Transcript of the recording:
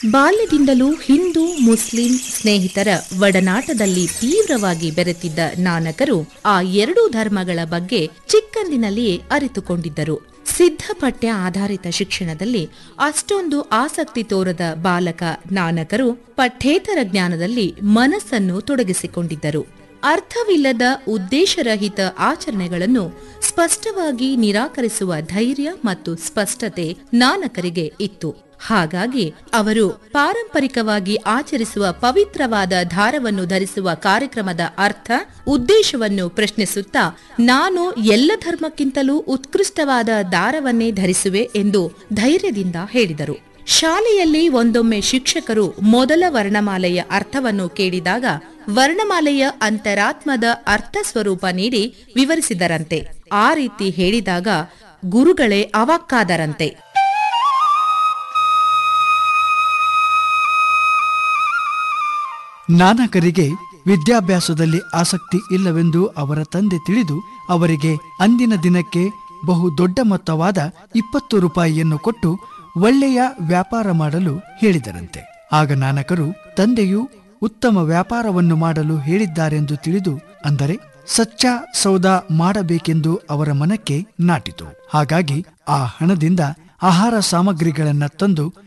ಬಾಲ್ಯದಿಂದಲೂ ಹಿಂದೂ ಮುಸ್ಲಿಂ ಸ್ನೇಹಿತರ ಒಡನಾಟದಲ್ಲಿ ತೀವ್ರವಾಗಿ ಬೆರೆತಿದ್ದ ನಾನಕರು ಆ ಎರಡೂ ಧರ್ಮಗಳ ಬಗ್ಗೆ ಚಿಕ್ಕಂದಿನಲ್ಲಿಯೇ ಅರಿತುಕೊಂಡಿದ್ದರು ಸಿದ್ಧಪಠ್ಯ ಆಧಾರಿತ ಶಿಕ್ಷಣದಲ್ಲಿ ಅಷ್ಟೊಂದು ಆಸಕ್ತಿ ತೋರದ ಬಾಲಕ ನಾನಕರು ಪಠ್ಯೇತರ ಜ್ಞಾನದಲ್ಲಿ ಮನಸ್ಸನ್ನು ತೊಡಗಿಸಿಕೊಂಡಿದ್ದರು ಅರ್ಥವಿಲ್ಲದ ಉದ್ದೇಶರಹಿತ ಆಚರಣೆಗಳನ್ನು ಸ್ಪಷ್ಟವಾಗಿ ನಿರಾಕರಿಸುವ ಧೈರ್ಯ ಮತ್ತು ಸ್ಪಷ್ಟತೆ ನಾನಕರಿಗೆ ಇತ್ತು ಹಾಗಾಗಿ ಅವರು ಪಾರಂಪರಿಕವಾಗಿ ಆಚರಿಸುವ ಪವಿತ್ರವಾದ ದಾರವನ್ನು ಧರಿಸುವ ಕಾರ್ಯಕ್ರಮದ ಅರ್ಥ ಉದ್ದೇಶವನ್ನು ಪ್ರಶ್ನಿಸುತ್ತಾ ನಾನು ಎಲ್ಲ ಧರ್ಮಕ್ಕಿಂತಲೂ ಉತ್ಕೃಷ್ಟವಾದ ದಾರವನ್ನೇ ಧರಿಸುವೆ ಎಂದು ಧೈರ್ಯದಿಂದ ಹೇಳಿದರು ಶಾಲೆಯಲ್ಲಿ ಒಂದೊಮ್ಮೆ ಶಿಕ್ಷಕರು ಮೊದಲ ವರ್ಣಮಾಲೆಯ ಅರ್ಥವನ್ನು ಕೇಳಿದಾಗ ವರ್ಣಮಾಲೆಯ ಅಂತರಾತ್ಮದ ಅರ್ಥ ಸ್ವರೂಪ ನೀಡಿ ವಿವರಿಸಿದರಂತೆ ಆ ರೀತಿ ಹೇಳಿದಾಗ ಗುರುಗಳೇ ಅವಾಕ್ಕಾದರಂತೆ ನಾನಕರಿಗೆ ವಿದ್ಯಾಭ್ಯಾಸದಲ್ಲಿ ಆಸಕ್ತಿ ಇಲ್ಲವೆಂದು ಅವರ ತಂದೆ ತಿಳಿದು ಅವರಿಗೆ ಅಂದಿನ ದಿನಕ್ಕೆ ಬಹು ದೊಡ್ಡ ಮೊತ್ತವಾದ ಇಪ್ಪತ್ತು ರೂಪಾಯಿಯನ್ನು ಕೊಟ್ಟು ಒಳ್ಳೆಯ ವ್ಯಾಪಾರ ಮಾಡಲು ಹೇಳಿದರಂತೆ ಆಗ ನಾನಕರು ತಂದೆಯು ಉತ್ತಮ ವ್ಯಾಪಾರವನ್ನು ಮಾಡಲು ಹೇಳಿದ್ದಾರೆಂದು ತಿಳಿದು ಅಂದರೆ ಸಚ್ಚ ಸೌದ ಮಾಡಬೇಕೆಂದು ಅವರ ಮನಕ್ಕೆ ನಾಟಿತು ಹಾಗಾಗಿ ಆ ಹಣದಿಂದ ಆಹಾರ ಸಾಮಗ್ರಿಗಳನ್ನ ತಂದು